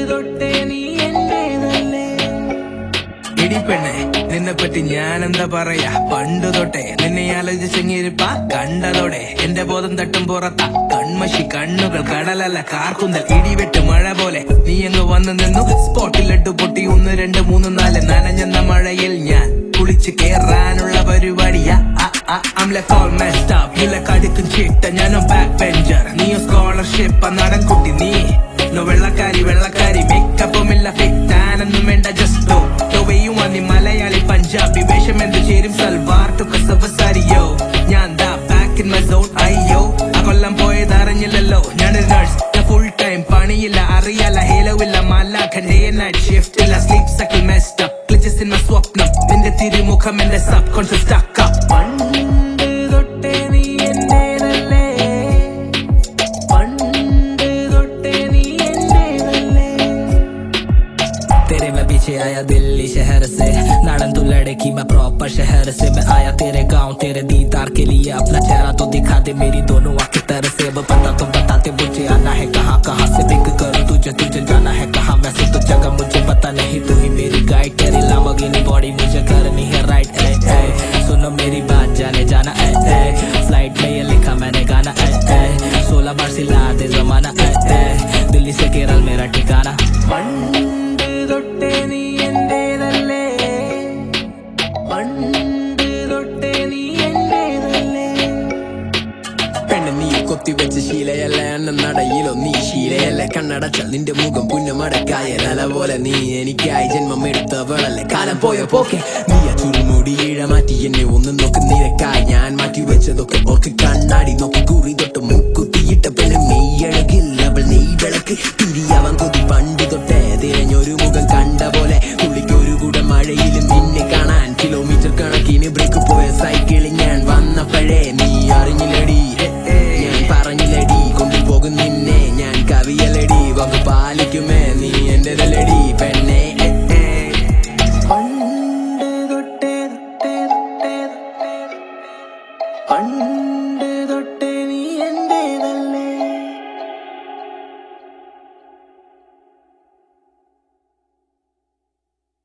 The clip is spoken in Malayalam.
തൊട്ടേ നീ എന്റേതല്ലേ എടി പെണ്ണെ നിന്നെ പറ്റി ഞാൻ എന്താ പറയാ പണ്ട് തൊട്ടേ നിന്നെ ആലോചിച്ചെങ്ങിരിപ്പ കണ്ടതോടെ എന്റെ ബോധം തട്ടും പുറത്ത കൺമഷി കണ്ണുകൾ കടലല്ല കാർക്കുന്നൽ ഇടിവെട്ട് മഴ പോലെ നീ അങ്ങ് വന്നു നിന്നു സ്പോട്ടിലിട്ട് പൊട്ടി ഒന്ന് രണ്ട് മൂന്ന് നാല് നനഞ്ഞെന്ന മഴയിൽ ഞാൻ കുളിച്ച് കേറാനുള്ള പരിപാടിയാ I'm like all messed up, you like അടുക്കും ചിട്ട ഞാനും ബാക്ക് ബെഞ്ചർ നീയോ സ്കോളർഷിപ്പ് നടൻ കുട്ടി നീ നോ വെള്ളക്കാരി വെള്ളക്കാരി മേക്കപ്പും ഇല്ല ഫിറ്റാനൊന്നും വേണ്ട ജസ്റ്റ് ടൊവയും നീ മലയാളി പഞ്ചാബി വേഷം എന്ത് ചേരും സൽവാർ ടു കസവസാരിയോ ഞാൻ ദാ ബാക്ക് ഇൻ മൈ സോൺ അയ്യോ ആ കൊല്ലം പോയത് അറിഞ്ഞില്ലല്ലോ ഞാനൊരു നഴ്സ് ഞാൻ ഫുൾ ടൈം പണിയില്ല അറിയാല ഹേലവില്ല മല്ലാഖൻ ഡേ നൈറ്റ് ഷിഫ്റ്റ് ഇല്ല sleep cycle messed up clichés in my സ്വപ്നം നിന്റെ തിരുമുഖം എന്റെ സബ് കോൺഷ്യസ് സ്റ്റക്ക് അപ്പ് പണ്ട് തൊട്ടേ നീ എന്റേതല്ലേ പണ്ട് തൊട്ടേ നീ എന്റേതല്ലേ तेरे मैं पीछे आया दिल्ली शहर से नाड़न तू लड़की मैं प्रॉपर शहर से मैं आया तेरे गांव तेरे दीदार के लिए अपना चेहरा तो दिखा दे मेरी दोनों आंखें तरह से अब पता तो बताते मुझे आना है कहाँ कहाँ से पिक करूँ तुझे तुझे जाना है कहाँ वैसे तो जगह मुझे पता नहीं तू ही मेरी गाइड तेरी लामोगिनी बॉडी मुझे करनी है राइट ए ए सुनो मेरी बात जाने जाना ए ए फ्लाइट में ये लिखा मैंने गाना ए ए सोलह बार सिला दे जमाना ए ए दिल्ली से केरल मेरा ठिकाना പണ്ട് തൊട്ടേ നീ എന്റേതല്ലേ പണ്ട് തൊട്ടേ നീ എന്റേതല്ലേ പെണ്ണ് നീ കൊത്തിവെച്ച ശീലയല്ല എന്ന നടയിലോ നീ ശീലയല്ല കണ്ണടച്ചാൽ നിന്റെ മുഖം പുന്നമടക്കായ നല പോലെ നീ എനിക്കായി ജന്മം എടുത്തവളല്ലേ കാലം പോയ പോക്കെ നീ ആ ചുരുമുടി ഇഴ മാറ്റി എന്നെ ഒന്ന് നോക്ക് നിരക്കായി ഞാൻ മാറ്റി വെച്ചതൊക്കെ ഓർക്ക് കണ്ണാടി നോക്കി കുറി തൊട്ട് മൂക്കുത്തിയിട്ട പെണ്ണ് മെയ്യഴകിൽ അവൾ നെയ് വിളക്ക് തിരിയാവാൻ കൊതി പണ്ട് തൊട്ടേ തിരഞ്ഞൊരു മുഖം കണ്ട പോലെ തുള്ളിക്കൊരു കൂടെ മഴയിലും നിന്നെ കാണാൻ കിലോമീറ്റർ കണക്കിന് ബ്രേക്ക് പോയ സൈക്കിളിൽ ഞാൻ വന്നപ്പോഴേ നീ